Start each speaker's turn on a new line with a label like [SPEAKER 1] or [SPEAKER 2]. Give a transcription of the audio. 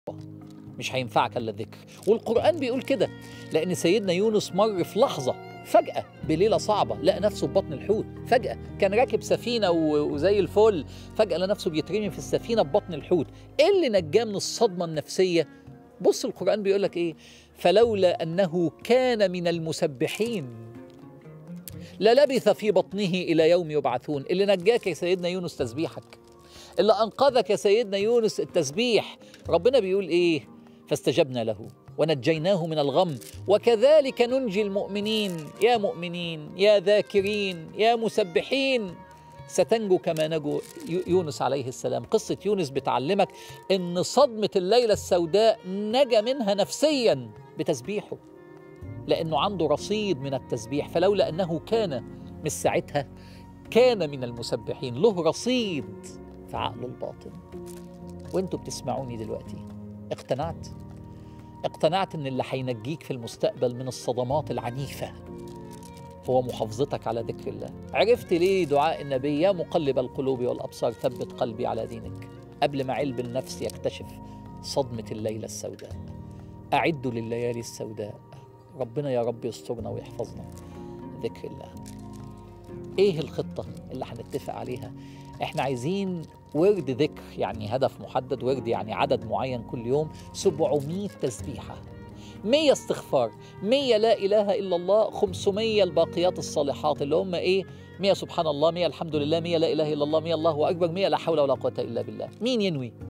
[SPEAKER 1] مش هينفعك الا الذكر والقران بيقول كده لان سيدنا يونس مر في لحظه فجاه بليله صعبه لقى نفسه في بطن الحوت فجاه كان راكب سفينه و- وزي الفل فجاه لقى نفسه بيترمي في السفينه ببطن الحوت ايه اللي نجاه من الصدمه النفسيه بص القران بيقول لك ايه فلولا انه كان من المسبحين للبث في بطنه الى يوم يبعثون اللي نجاك يا سيدنا يونس تسبيحك اللي انقذك يا سيدنا يونس التسبيح ربنا بيقول ايه فاستجبنا له ونجيناه من الغم وكذلك ننجي المؤمنين يا مؤمنين يا ذاكرين يا مسبحين ستنجو كما نجو يو- يونس عليه السلام قصة يونس بتعلمك ان صدمة الليلة السوداء نجا منها نفسيا بتسبيحه لانه عنده رصيد من التسبيح فلولا انه كان مش ساعتها كان من المسبحين له رصيد في عقله الباطن وانتوا بتسمعوني دلوقتي اقتنعت اقتنعت ان اللي هينجيك في المستقبل من الصدمات العنيفه هو محافظتك على ذكر الله عرفت ليه دعاء النبي يا مقلب القلوب والابصار ثبت قلبي على دينك قبل ما علم النفس يكتشف صدمه الليله السوداء اعدوا لليالي السوداء ربنا يا رب يسترنا ويحفظنا ذكر الله ايه الخطه اللي هنتفق عليها احنا عايزين ورد ذكر يعني هدف محدد ورد يعني عدد معين كل يوم 700 تسبيحه 100 استغفار 100 لا اله الا الله 500 الباقيات الصالحات اللي هم ايه 100 سبحان الله 100 الحمد لله 100 لا اله الا الله 100 الله اكبر 100 لا حول ولا قوه الا بالله مين ينوي